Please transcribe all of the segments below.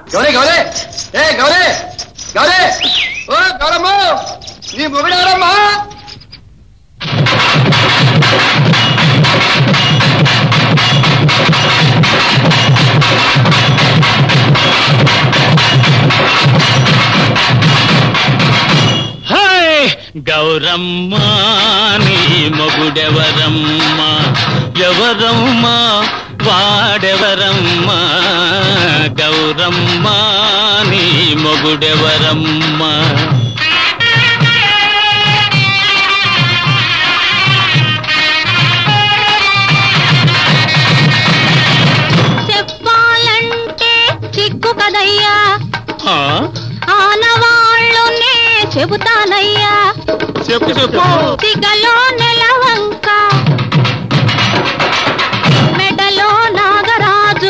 గౌరీ గౌరీ ఏ గౌరీ గౌరీ ఓ గౌరమ్మ నీ మొగుడెవరమ్మా హాయ్ గౌరమ్మ నీ మొగుడెవరమ్మ ఎవరమ్మ వాడెవరమ్మ గౌరమ్మ నీ మొగుడెవరమ్మ చెప్పాలంటే చిక్కు కదయ్యా ఆ? ఆనవాళ్ళునే చెబుతానయ్యా చెప్పు చెప్పు సిగలో నెలవంక మెడలో నాగరాజు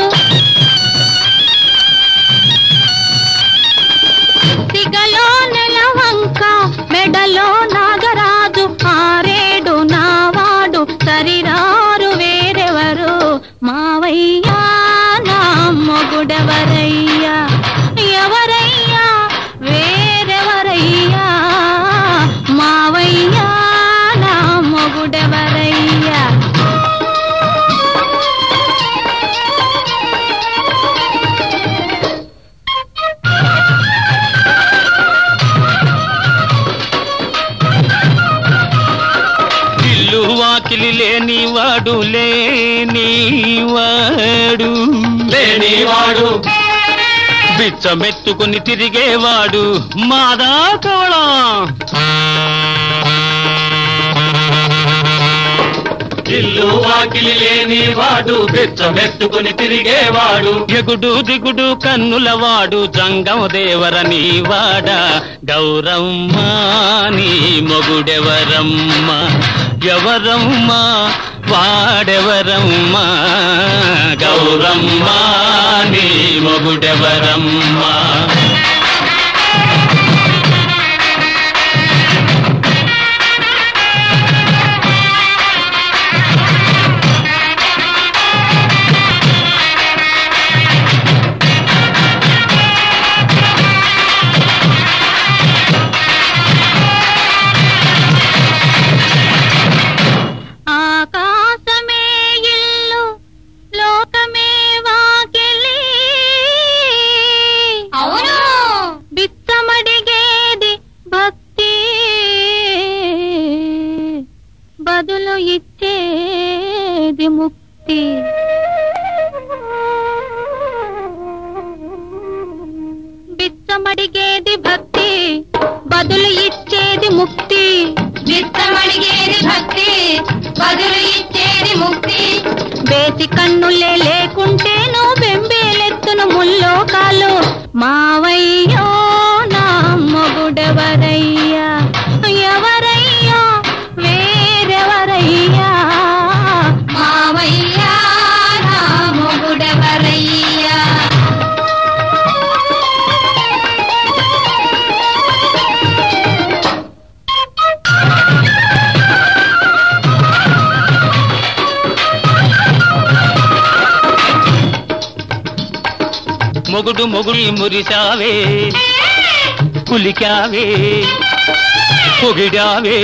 సిగలో నెలవంక మెడలో నాగరాజు ఆరేడు నావాడు సరిరారు వేరెవరు మావయ్యా నా మొగుడెవరయ్యా ఎవరయ్యా వేరెవరయ్యా మావయ్యా నా మొగుడెవరయ్యా ఇల్లు వాకిలి లేనివాడు లేనివాడు లేనివాడు బిచ్చమెత్తుకుని తిరిగేవాడు మాదా కవళం ఇల్లు వాకిలి లేని వాడు బెచ్చమెత్తుకుని తిరిగేవాడు ఎగుడు దిగుడు కన్నులవాడు జంగం దేవరని వాడ గౌరమ్మ నీ మొగుడెవరమ్మ ఎవరమ్మ వాడెవరమ్మ గౌరమ్మ నీ మొగుడెవరమ్మ ఆకాశమే ఇల్లు లోకమే వాకిలి అవును బిచ్చమడిగేది భక్తి బదులు ఇచ్చేది ముక్తి బిచ్చమడిగేది భక్తి బదులు ఇచ్చేది ముక్తి విత్తమడిగేది భక్తి బదులు ఇచ్చేది ముక్తి బేసి కన్నులే లేకుంటేను బెంబేలెత్తును ముల్లోకాలు మావయ్యో నా మొగుడెవరయ్యా ఎవరయ్యా వేరెవరయ్యా మావయ్యా నా మొగుడెవరయ్యా మొగుడు మొగుడి మురిసావే కులికావే పొగిడావే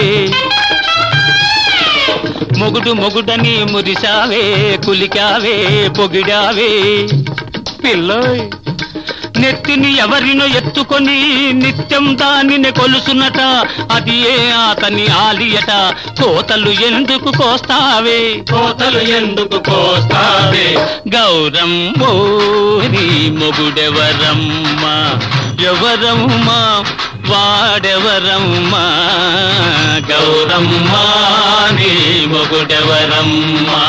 మొగుడు మొగుడని మురిసావే కులికావే పొగిడావే పిల్లోయ్ నెత్తిని ఎవరినో ఎత్తుకొని నిత్యం దానిని కొలుసునట అది ఏ అతని ఆలియట కోతలు ఎందుకు కోస్తావే కోతలు ఎందుకు కోస్తావే గౌరమ్మో నీ మొగుడెవరమ్మ ఎవరమ్మా వాడెవరమ్మా గౌరమ్మ నీ మొగుడెవరమ్మా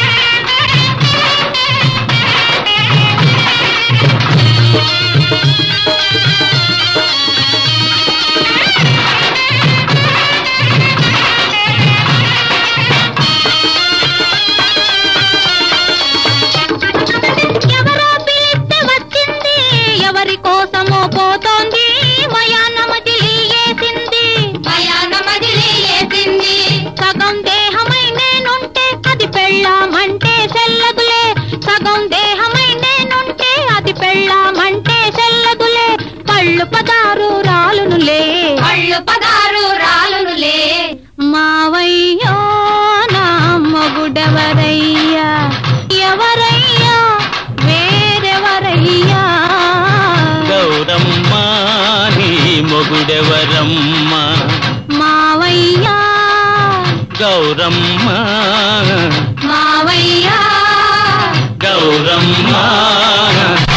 ఎవరో పిలిస్తే వచ్చింది ఎవరి కోసమో పోతోంది మయానమజిలి ఏసింది మయాన మజిలీ వేసింది సగం దేహమై నేనుంటే అది పెళ్ళామంటే చెల్లదులే సగం దేహమై నేనుంటే అది పెళ్ళామంటే అంటే చెల్లదులే పళ్ళు పదారు రాలునులే కళ్ళు పదారు రాలునులే మావయ్యో నా మొగుడెవరయ్యా ఎవరయ్యా వేరెవరయ్యా గౌరమ్మ నీ మొగుడెవరమ్మా మావయ్యా గౌరమ్మ మావయ్యా గౌరమ్మ